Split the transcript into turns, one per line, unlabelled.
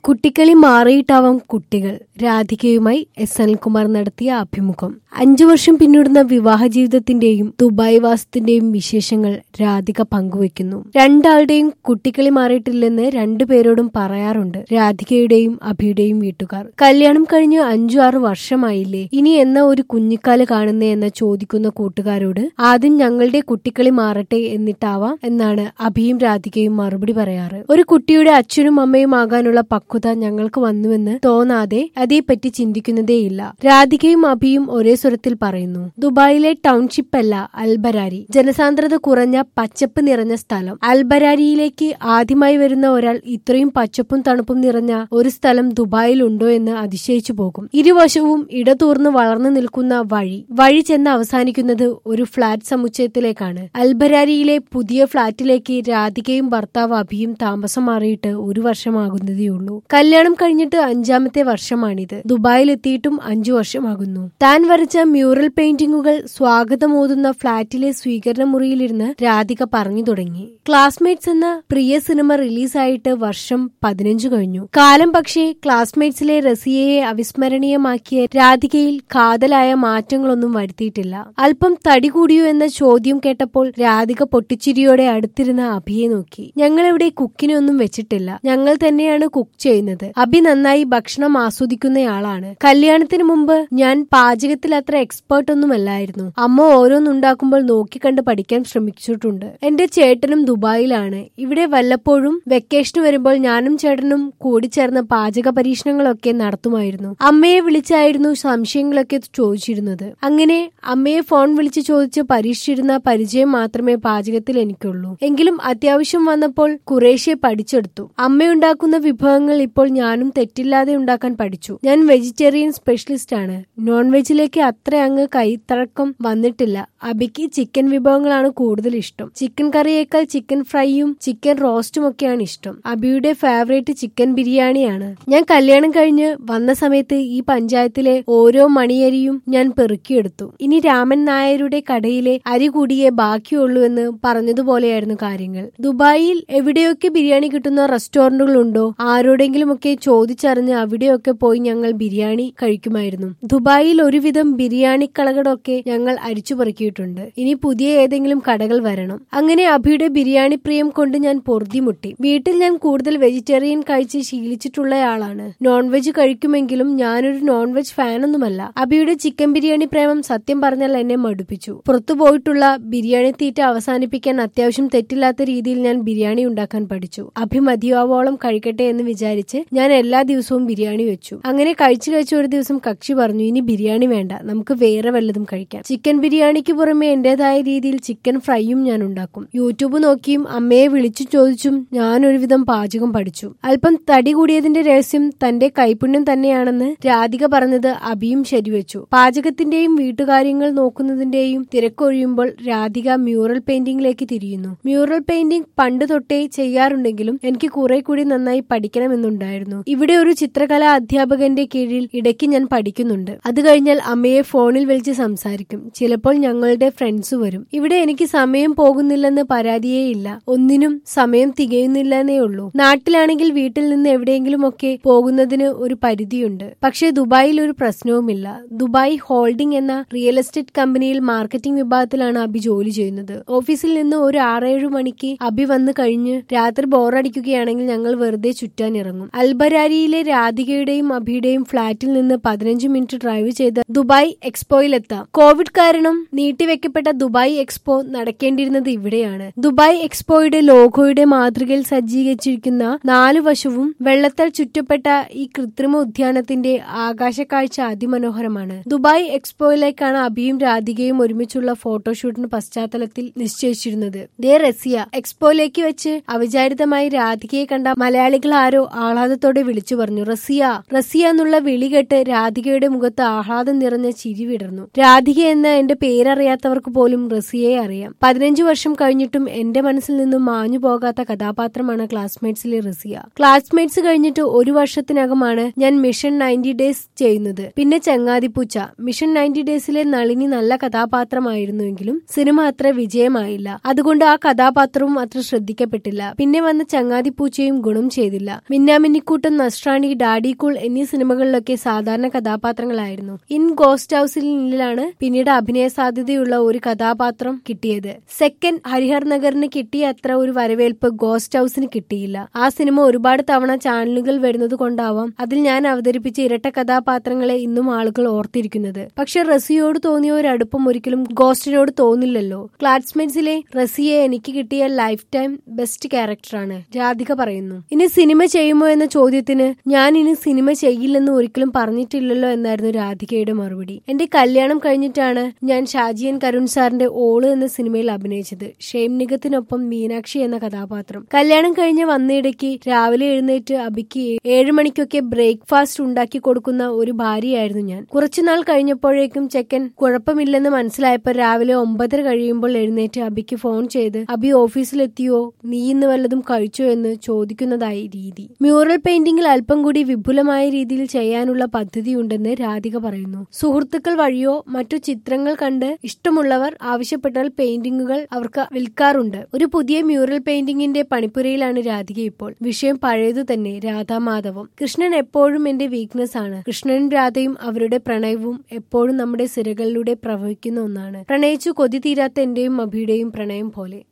കുട്ടിക്കളി മാറിയിട്ടാവാം കുട്ടികൾ രാധികയുമായി എസ് അനിൽകുമാർ നടത്തിയ അഭിമുഖം അഞ്ചു വർഷം പിന്നിടുന്ന വിവാഹ ജീവിതത്തിന്റെയും ദുബായ് വാസത്തിന്റെയും വിശേഷങ്ങൾ രാധിക പങ്കുവെക്കുന്നു രണ്ടാളുടെയും കുട്ടിക്കളി മാറിയിട്ടില്ലെന്ന് രണ്ടുപേരോടും പറയാറുണ്ട് രാധികയുടെയും അഭിയുടെയും വീട്ടുകാർ കല്യാണം കഴിഞ്ഞ് അഞ്ചു ആറ് വർഷമായില്ലേ ഇനി എന്ന ഒരു കുഞ്ഞിക്കാല് കാണുന്നേ എന്ന് ചോദിക്കുന്ന കൂട്ടുകാരോട് ആദ്യം ഞങ്ങളുടെ കുട്ടിക്കളി മാറട്ടെ എന്നിട്ടാവാം എന്നാണ് അഭിയും രാധികയും മറുപടി പറയാറ് ഒരു കുട്ടിയുടെ അച്ഛനും അമ്മയും ആകാനുള്ള പക്വത ഞങ്ങൾക്ക് വന്നുവെന്ന് തോന്നാതെ അതേപ്പറ്റി ചിന്തിക്കുന്നതേയില്ല രാധികയും അഭിയും ഒരേ സ്വരത്തിൽ പറയുന്നു ദുബായിലെ ടൗൺഷിപ്പ് അല്ല അൽബരാരി ജനസാന്ദ്രത കുറഞ്ഞ പച്ചപ്പ് നിറഞ്ഞ സ്ഥലം അൽബരാരിയിലേക്ക് ആദ്യമായി വരുന്ന ഒരാൾ ഇത്രയും പച്ചപ്പും തണുപ്പും നിറഞ്ഞ ഒരു സ്ഥലം ദുബായിൽ ഉണ്ടോ എന്ന് അതിശയിച്ചു പോകും ഇരുവശവും ഇടതൂർന്ന് വളർന്നു നിൽക്കുന്ന വഴി വഴി ചെന്ന് അവസാനിക്കുന്നത് ഒരു ഫ്ളാറ്റ് സമുച്ചയത്തിലേക്കാണ് അൽബരാരിയിലെ പുതിയ ഫ്ളാറ്റിലേക്ക് രാധികയും ഭർത്താവ് അഭിയും താമസം മാറിയിട്ട് ഒരു വർഷമാകുന്നതേയുള്ളൂ കല്യാണം കഴിഞ്ഞിട്ട് അഞ്ചാമത്തെ വർഷമാണിത് ദുബായിൽ എത്തിയിട്ടും അഞ്ചു വർഷമാകുന്നു താൻ വരച്ച മ്യൂറൽ പെയിന്റിങ്ങുകൾ സ്വാഗതമോതുന്ന ഫ്ളാറ്റിലെ സ്വീകരണ മുറിയിലിരുന്ന് രാധിക പറഞ്ഞു തുടങ്ങി ക്ലാസ്മേറ്റ്സ് എന്ന പ്രിയ സിനിമ റിലീസായിട്ട് വർഷം പതിനഞ്ചു കഴിഞ്ഞു കാലം പക്ഷേ ക്ലാസ്മേറ്റ്സിലെ റസിയയെ അവിസ്മരണീയമാക്കിയ രാധികയിൽ കാതലായ മാറ്റങ്ങളൊന്നും വരുത്തിയിട്ടില്ല അല്പം തടി കൂടിയോ എന്ന ചോദ്യം കേട്ടപ്പോൾ രാധിക പൊട്ടിച്ചിരിയോടെ അടുത്തിരുന്ന അഭിയെ നോക്കി ഞങ്ങളിവിടെ കുക്കിനൊന്നും വെച്ചിട്ടില്ല ഞങ്ങൾ തന്നെയാണ് കുക്ക് ചെയ്യുന്നത് അഭി നന്നായി ഭക്ഷണം ആസ്വദിക്കുന്നയാളാണ് കല്യാണത്തിന് മുമ്പ് ഞാൻ പാചകത്തിൽ അത്ര എക്സ്പേർട്ട് ഒന്നുമല്ലായിരുന്നു അമ്മ ഓരോന്നുണ്ടാക്കുമ്പോൾ നോക്കിക്കണ്ട് പഠിക്കാൻ ശ്രമിച്ചിട്ടുണ്ട് എന്റെ ചേട്ടനും ദുബായിലാണ് ഇവിടെ വല്ലപ്പോഴും വെക്കേഷന് വരുമ്പോൾ ഞാനും ചേട്ടനും കൂടിച്ചേർന്ന് പാചക പരീക്ഷണങ്ങളൊക്കെ നടത്തുമായിരുന്നു അമ്മയെ വിളിച്ചായിരുന്നു സംശയങ്ങളൊക്കെ ചോദിച്ചിരുന്നത് അങ്ങനെ അമ്മയെ ഫോൺ വിളിച്ച് ചോദിച്ച് പരീക്ഷിച്ചിരുന്ന പരിചയം മാത്രമേ പാചകത്തിൽ എനിക്കുള്ളൂ എങ്കിലും അത്യാവശ്യം വന്നപ്പോൾ കുറേശ്ശെ പഠിച്ചെടുത്തു അമ്മയുണ്ടാക്കുന്ന വിഭവങ്ങൾ ഇപ്പോൾ ഞാനും തെറ്റില്ലാതെ ഉണ്ടാക്കാൻ പഠിച്ചു ഞാൻ വെജിറ്റേറിയൻ സ്പെഷ്യലിസ്റ്റ് ആണ് നോൺ വെജിലേക്ക് അത്ര അങ്ങ് കൈത്തഴക്കം വന്നിട്ടില്ല അബിക്ക് ചിക്കൻ വിഭവങ്ങളാണ് കൂടുതൽ ഇഷ്ടം ചിക്കൻ കറിയേക്കാൾ ചിക്കൻ ഫ്രൈയും ചിക്കൻ റോസ്റ്റും ഒക്കെയാണ് ഇഷ്ടം അബിയുടെ ഫേവറേറ്റ് ചിക്കൻ ബിരിയാണിയാണ് ഞാൻ കല്യാണം കഴിഞ്ഞ് വന്ന സമയത്ത് ഈ പഞ്ചായത്തിലെ ഓരോ മണിയരിയും ഞാൻ പെറുക്കിയെടുത്തു ഇനി രാമൻ നായരുടെ കടയിലെ അരി കൂടിയേ ബാക്കിയുള്ളൂ എന്ന് പറഞ്ഞതുപോലെയായിരുന്നു കാര്യങ്ങൾ ദുബായിൽ എവിടെയൊക്കെ ബിരിയാണി കിട്ടുന്ന റെസ്റ്റോറന്റുകൾ ഉണ്ടോ ആരോടെങ്കിലുമൊക്കെ ചോദിച്ചറിഞ്ഞ് അവിടെയൊക്കെ പോയി ഞങ്ങൾ ബിരിയാണി കഴിക്കുമായിരുന്നു ദുബായിൽ ഒരുവിധം ബിരിയാണി കളകളൊക്കെ ഞങ്ങൾ അരിച്ചു പെറുക്കിയിട്ടുണ്ട് ഇനി പുതിയ ഏതെങ്കിലും കടകൾ വരണം അങ്ങനെ അഭിയുടെ ബിരിയാണി പ്രിയം കൊണ്ട് ഞാൻ പൊറുതിമുട്ടി വീട്ടിൽ ഞാൻ കൂടുതൽ വെജിറ്റേറിയൻ കഴിച്ച് ശീലിച്ചിട്ടുള്ളയാളാണ് നോൺ വെജ് കഴിക്കുമെങ്കിലും ഞാനൊരു നോൺ വെജ് ഫാനൊന്നുമല്ല അഭിയുടെ ചിക്കൻ ബിരിയാണി പ്രേമം സത്യം പറഞ്ഞാൽ എന്നെ മടുപ്പിച്ചു പുറത്തു പോയിട്ടുള്ള ബിരിയാണി തീറ്റ അവസാനിപ്പിക്കാൻ അത്യാവശ്യം തെറ്റില്ലാത്ത രീതിയിൽ ഞാൻ ബിരിയാണി ഉണ്ടാക്കാൻ പഠിച്ചു അഭി മതിയാവോളം കഴിക്കട്ടെ എന്ന് വിചാരിച്ച് ഞാൻ എല്ലാ ദിവസവും ബിരിയാണി വെച്ചു അങ്ങനെ കഴിച്ചു കഴിച്ച ഒരു ദിവസം കക്ഷി പറഞ്ഞു ഇനി ബിരിയാണി വേണ്ട നമുക്ക് വേറെ വല്ലതും കഴിക്കാം ചിക്കൻ ബിരിയാണിക്ക് പുറമെ എന്റേതായ രീതിയിൽ ചിക്കൻ ഫ്രൈയും ഞാൻ ഉണ്ടാക്കും യൂട്യൂബ് നോക്കിയും അമ്മയെ വിളിച്ചു ചോദിച്ചും ഞാൻ ഒരുവിധം പാചകം പഠിച്ചു അല്പം തടി കൂടിയതിന്റെ രഹസ്യം തന്റെ കൈപുണ്യം തന്നെയാണെന്ന് രാധിക പറഞ്ഞത് അഭിയും ശരിവെച്ചു പാചകത്തിന്റെയും വീട്ടുകാര്യങ്ങൾ നോക്കുന്നതിന്റെയും തിരക്കൊഴിയുമ്പോൾ രാധിക മ്യൂറൽ പെയിന്റിംഗിലേക്ക് തിരിയുന്നു മ്യൂറൽ പെയിന്റിംഗ് പണ്ട് തൊട്ടേ ചെയ്യാറുണ്ടെങ്കിലും എനിക്ക് കുറെ കൂടി നന്നായി പഠിക്കണമെന്നുണ്ടായിരുന്നു ഇവിടെ ഒരു ചിത്രകലാ അധ്യാപകന്റെ കീഴിൽ ഇടയ്ക്ക് ഞാൻ പഠിക്കുന്നുണ്ട് അത് കഴിഞ്ഞാൽ അമ്മയെ ഫോണിൽ വിളിച്ച് സംസാരിക്കും ചിലപ്പോൾ ഞങ്ങളുടെ ഫ്രണ്ട്സ് വരും ഇവിടെ എനിക്ക് സമയം പോകുന്നില്ലെന്ന് പരാതിയേ ഇല്ല ഒന്നിനും സമയം തികയുന്നില്ലെന്നേ ഉള്ളൂ നാട്ടിലാണെങ്കിൽ വീട്ടിൽ നിന്ന് എവിടെയെങ്കിലും ഒക്കെ പോകുന്നതിന് ഒരു പരിധിയുണ്ട് പക്ഷേ ദുബായിൽ ഒരു പ്രശ്നവുമില്ല ദുബായ് ഹോൾഡിംഗ് എന്ന റിയൽ എസ്റ്റേറ്റ് കമ്പനിയിൽ മാർക്കറ്റിംഗ് വിഭാഗത്തിലാണ് അബി ജോലി ചെയ്യുന്നത് ഓഫീസിൽ നിന്ന് ഒരു ആറേഴു മണിക്ക് അബി വന്നു കഴിഞ്ഞ് രാത്രി ബോറടിക്കുകയാണെങ്കിൽ ഞങ്ങൾ വെറുതെ ചുറ്റാൻ ഇറങ്ങും അൽബരാരിയിലെ രാധികയുടെയും അഭിയുടെയും ഫ്ളാറ്റിൽ നിന്ന് പതിനഞ്ച് മിനിറ്റ് ഡ്രൈവ് ചെയ്ത് ദുബായ് എക്സ്പോയിലെത്താം കോവിഡ് കാരണം നീട്ടിവെക്കപ്പെട്ട ദുബായ് എക്സ്പോ നടക്കേണ്ടിയിരുന്നത് ഇവിടെയാണ് ദുബായ് എക്സ്പോയുടെ ലോഗോയുടെ മാതൃകയിൽ സജ്ജീകരിച്ചിരിക്കുന്ന നാലു വശവും വെള്ളത്താൽ ചുറ്റപ്പെട്ട ഈ കൃത്രിമ ഉദ്യാനത്തിന്റെ ആകാശക്കാഴ്ച അതിമനോഹരമാണ് ദുബായ് എക്സ്പോയിലേക്കാണ് അബിയും രാധികയും ഒരുമിച്ചുള്ള ഫോട്ടോഷൂട്ടിന് പശ്ചാത്തലത്തിൽ നിശ്ചയിച്ചിരുന്നത് ദേ റസിയ എക്സ്പോയിലേക്ക് വെച്ച് അവിചാരിതമായി രാധികയെ കണ്ട മലയാളികൾ ആരോ ആഹ്ലാദത്തോടെ വിളിച്ചു പറഞ്ഞു റസിയ റസിയ എന്നുള്ള വിളി കേട്ട് രാധികയുടെ മുഖത്ത് ആഹ്ലാദം നിറഞ്ഞ ചിരി വിടർന്നു രാധിക എന്ന എന്റെ പേരറിയാത്തവർക്ക് പോലും റസിയയെ അറിയാം പതിനഞ്ചു വർഷം കഴിഞ്ഞിട്ടും എന്റെ മനസ്സിൽ നിന്നും മാഞ്ഞു പോകാത്ത കഥാപാത്രമാണ് ക്ലാസ്മേറ്റ്സിലെ റസിയ ക്ലാസ്മേറ്റ്സ് കഴിഞ്ഞിട്ട് ഒരു വർഷത്തിനകമാണ് ഞാൻ മിഷൻ നയൻറ്റി ഡേയ്സ് ചെയ്യുന്നത് പിന്നെ ചങ്ങാതിപ്പൂച്ച മിഷൻ നയൻറ്റി ഡേയ്സിലെ നളിനി നല്ല കഥാപാത്രമായിരുന്നുവെങ്കിലും സിനിമ അത്ര വിജയമായില്ല അതുകൊണ്ട് ആ കഥാപാത്രവും അത്ര ശ്രദ്ധിക്കപ്പെട്ടില്ല പിന്നെ വന്ന ചങ്ങാതിപ്പൂച്ചയും ഗുണം ചെയ്തില്ല മിന്നാ മിന്നാമിന്നിക്കൂട്ടം നസ്രാണി ഡാഡി കൂൾ എന്നീ സിനിമകളിലൊക്കെ സാധാരണ കഥാപാത്രങ്ങളായിരുന്നു ഇൻ ഗോസ്റ്റ് ഹൌസിലാണ് പിന്നീട് അഭിനയ സാധ്യതയുള്ള ഒരു കഥാപാത്രം കിട്ടിയത് സെക്കൻഡ് ഹരിഹർ നഗറിന് കിട്ടിയ അത്ര ഒരു വരവേൽപ്പ് ഗോസ്റ്റ് ഹൌസിന് കിട്ടിയില്ല ആ സിനിമ ഒരുപാട് തവണ ചാനലുകൾ വരുന്നത് കൊണ്ടാവാം അതിൽ ഞാൻ അവതരിപ്പിച്ച ഇരട്ട കഥാപാത്രങ്ങളെ ഇന്നും ആളുകൾ ഓർത്തിരിക്കുന്നത് പക്ഷെ റസിയോട് തോന്നിയ ഒരു അടുപ്പം ഒരിക്കലും ഗോസ്റ്റിനോട് തോന്നില്ലല്ലോ ക്ലാസ്മേറ്റ്സിലെ റസിയെ എനിക്ക് കിട്ടിയ ലൈഫ് ടൈം ബെസ്റ്റ് ക്യാരക്ടറാണ് രാധിക പറയുന്നു ഇനി സിനിമ ചെയ്യുമോ എന്ന ചോദ്യത്തിന് ഞാൻ ഇനി സിനിമ ചെയ്യില്ലെന്ന് ഒരിക്കലും പറഞ്ഞിട്ടില്ലല്ലോ എന്നായിരുന്നു രാധികയുടെ മറുപടി എന്റെ കല്യാണം കഴിഞ്ഞിട്ടാണ് ഞാൻ ഷാജിയൻ കരുൺ സാറിന്റെ ഓള് എന്ന സിനിമയിൽ അഭിനയിച്ചത് ഷെയ്ം നിഗത്തിനൊപ്പം മീനാക്ഷി എന്ന കഥാപാത്രം കല്യാണം കഴിഞ്ഞ് വന്നയിടയ്ക്ക് രാവിലെ എഴുന്നേറ്റ് അബിക്ക് ഏഴു മണിക്കൊക്കെ ബ്രേക്ക്ഫാസ്റ്റ് ഉണ്ടാക്കി കൊടുക്കുന്ന ഒരു ഭാര്യയായിരുന്നു ഞാൻ കുറച്ചുനാൾ കഴിഞ്ഞപ്പോഴേക്കും ചെക്കൻ കുഴപ്പമില്ലെന്ന് മനസ്സിലായപ്പോൾ രാവിലെ ഒമ്പതര കഴിയുമ്പോൾ എഴുന്നേറ്റ് അബിക്ക് ഫോൺ ചെയ്ത് അബി ഓഫീസിലെത്തിയോ നീ ഇന്ന് വല്ലതും കഴിച്ചോ എന്ന് ചോദിക്കുന്നതായി രീതി മ്യൂറൽ പെയിന്റിംഗിൽ അല്പം കൂടി വിപുലമായ രീതിയിൽ ചെയ്യാനുള്ള പദ്ധതിയുണ്ടെന്ന് രാധിക പറയുന്നു സുഹൃത്തുക്കൾ വഴിയോ മറ്റു ചിത്രങ്ങൾ കണ്ട് ഇഷ്ടമുള്ളവർ ആവശ്യപ്പെട്ടാൽ പെയിന്റിങ്ങുകൾ അവർക്ക് വിൽക്കാറുണ്ട് ഒരു പുതിയ മ്യൂറൽ പെയിന്റിംഗിന്റെ പണിപ്പുരയിലാണ് രാധിക ഇപ്പോൾ വിഷയം പഴയതു തന്നെ രാധാമാധവം കൃഷ്ണൻ എപ്പോഴും എന്റെ വീക്ക്നെസ് ആണ് കൃഷ്ണനും രാധയും അവരുടെ പ്രണയവും എപ്പോഴും നമ്മുടെ സിരകളിലൂടെ പ്രവഹിക്കുന്ന ഒന്നാണ് പ്രണയിച്ചു കൊതി തീരാത്ത എന്റെയും അഭിയുടെയും പ്രണയം പോലെ